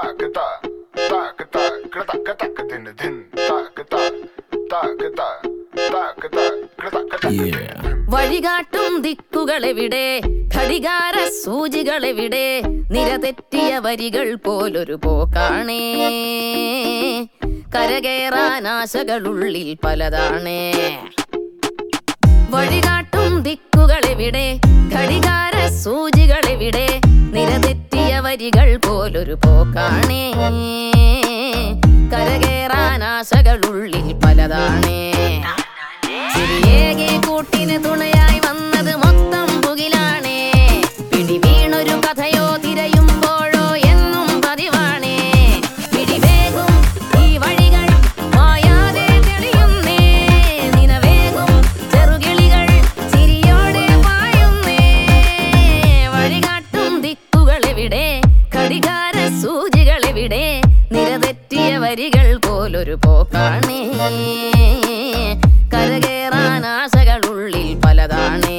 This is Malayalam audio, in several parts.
tak ta tak ta krata kata katin din tak ta tak ta tak ta krata kata വഴികാട്ടും ദിക്കുകളെവിടെ ഘടികാര സൂചികളെവിടെ നിരതെറ്റിയ വരികൾ പോലൊരു പോക്കാണേ കരകയറാൻ ആശകളുള്ളിൽ പലതാണേ വഴികാട്ടും ദിക്കുകളെവിടെ ഘടികാര സൂചികളെവിടെ നിരതെറ്റിയ വരികൾ പോലൊരു പോക്കാണേ കരകയറാൻ ആശകളുള്ളിൽ പലതാണേ ചിരിയേകെ കൂട്ടിന് തുണയായി വന്നത് മൊത്തം പുകിലാണേ പിടി വീണൊരു കഥയോ തിരയുമ്പോഴോ എന്നും പതിവാണേ പിടിവേഗം ഈ വഴികൾ മായാതെ തെളിയുന്നേ നിനവേഗം ചെറുകിളികൾ ചിരിയോടെ പായുന്നേ വഴികാട്ടും ദിക്കുകളെവിടെ ഘടികാര സൂചികളെവിടെ നിരതെറ്റിയ വരികൾ പോലൊരു പോക്കാണേ കരകയറാൻ ആശകളുള്ളിൽ പലതാണേ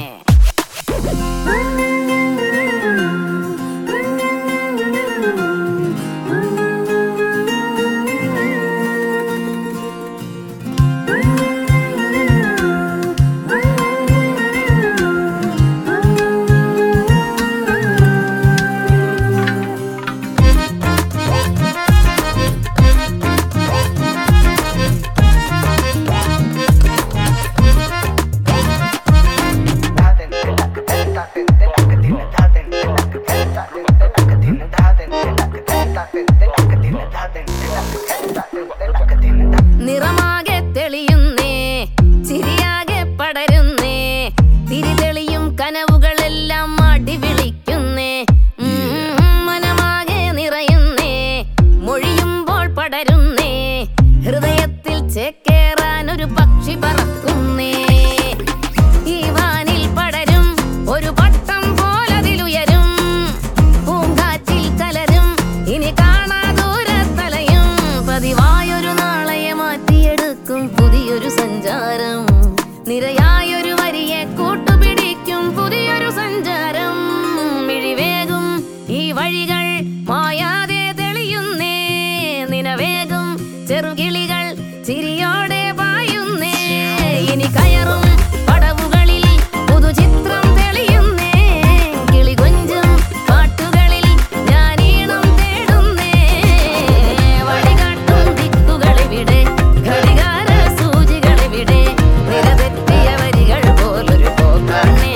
നിറമാകെ തെളിയുന്നേ ചിരിയാകെ പടരുന്നേ തിരിതെളിയും കനവുകളെല്ലാം മാടി വിളിക്കുന്നേ ഉം, മനമാകെ നിറയുന്നേ മൊഴിയുമ്പോൾ പടരുന്നേ ഹൃദയത്തിൽ ചേക്കേറാൻ ഒരു പക്ഷി പറക്കുന്നേ ഈ വാനിൽ പടരും ഒരു പട്ടം പോലതിലുയരും പൂങ്കാറ്റിൽ കലരും ഇനി കാണാ ദൂരത്തലയും പതിവായൊരു നാളെയെ മാറ്റിയെടുക്കും പുതിയൊരു സഞ്ചാരം നിരയായൊരു വരിയെ കൂട്ടുപിടിക്കും പുതിയൊരു സഞ്ചാരം മിഴിവേഗം ഈ വഴികൾ മായാതെ തെളിയുന്നേ നിനവേഗം ചെറുകിളികൾ ചിരിയോടെ പായുന്നേ ഇനി കയറും പടവുകളിൽ പുതുചിത്രം തെളിയുന്നേ കിളികൊഞ്ചും പാട്ടുകളിൽ ഞാനീണം തേടുന്നേ വഴികാട്ടും ദിക്കുകളെവിടെ ഘടികാര സൂചികളെവിടെ നിരതെറ്റിയ വരികൾ പോലൊരു പോക്കാണേ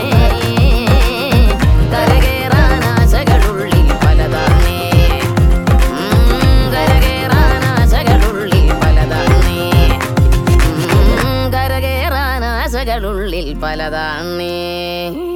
കരകയറാൻ ആശകളുള്ളിൽ പലതാണേ ഉം, കരകയറാൻ ആശകളുള്ളിൽ പലതാണേ ഉം, കരകയറാൻ ആശകളുള്ളിൽ പലതാണേ